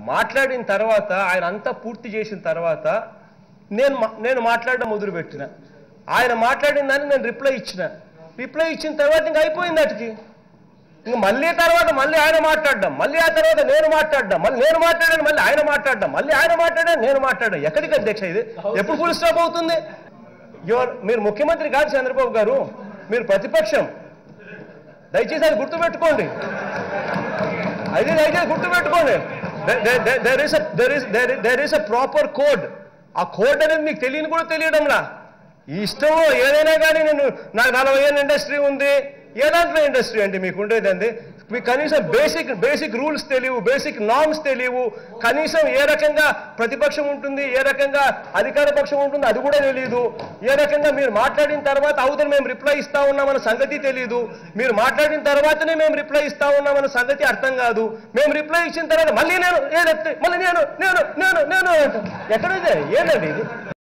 మాట్లాడిన తర్వాత ఆయన అంతా పూర్తి చేసిన తర్వాత నేను మా- నేను మాట్లాడడం మొదలుపెట్టిన ఆయన మాట్లాడిన దాన్ని నేను రిప్లై ఇచ్చిన రిప్లై ఇచ్చిన తర్వాత ఇంక అయిపోయింది అటుకి ఇంక మళ్ళీ తర్వాత మళ్ళీ ఆయన మాట్లాడడం మళ్ళీ ఆ తర్వాత నేను మాట్లాడడం మళ్ళీ నేను మాట్లాడాను మళ్ళీ ఆయన మాట్లాడడం మళ్ళీ ఆయన మాట్లాడాను నేను మాట్లాడాను ఎక్కడికి అధ్యక్ష ఇది ఎప్పుడు ఫుల్ స్టాప్ అవుతుంది యువర్ మీరు ముఖ్యమంత్రి కాదు చంద్రబాబు గారు మీరు ప్రతిపక్షం దయచేసి అది గుర్తుపెట్టుకోండి అది దయచేసి గుర్తుపెట్టుకోండి there is there is a proper code ఆ కోడ్ అనేది మీకు తెలియని కూడా తెలియడంలా ఈ ఇష్టం ఏదైనా కానీ నేను నాకు నలభై ఏళ్ళ ఇండస్ట్రీ ఉంది ఏ దాంట్లో ఇండస్ట్రీ అండి మీకు ఉండేది అండి మీకు కనీసం బేసిక్ బేసిక్ రూల్స్ తెలియవు బేసిక్ నార్మ్స్ తెలియవు కనీసం ఏ రకంగా ప్రతిపక్షం ఉంటుంది ఏ రకంగా అధికార పక్షం ఉంటుంది అది కూడా తెలియదు ఏ రకంగా మీరు మాట్లాడిన తర్వాత అవతల మేము రిప్లై ఇస్తా ఉన్నామన్న సంగతి తెలియదు మీరు మాట్లాడిన తర్వాతనే మేము రిప్లై ఇస్తా ఉన్నామన్న సంగతి అర్థం కాదు మేము రిప్లై ఇచ్చిన తర్వాత మళ్ళీ నేను ఏదెత్తే మళ్ళీ నేను నేను నేను నేను అంటాను. ఎక్కడిదే ఏంటండి ఇది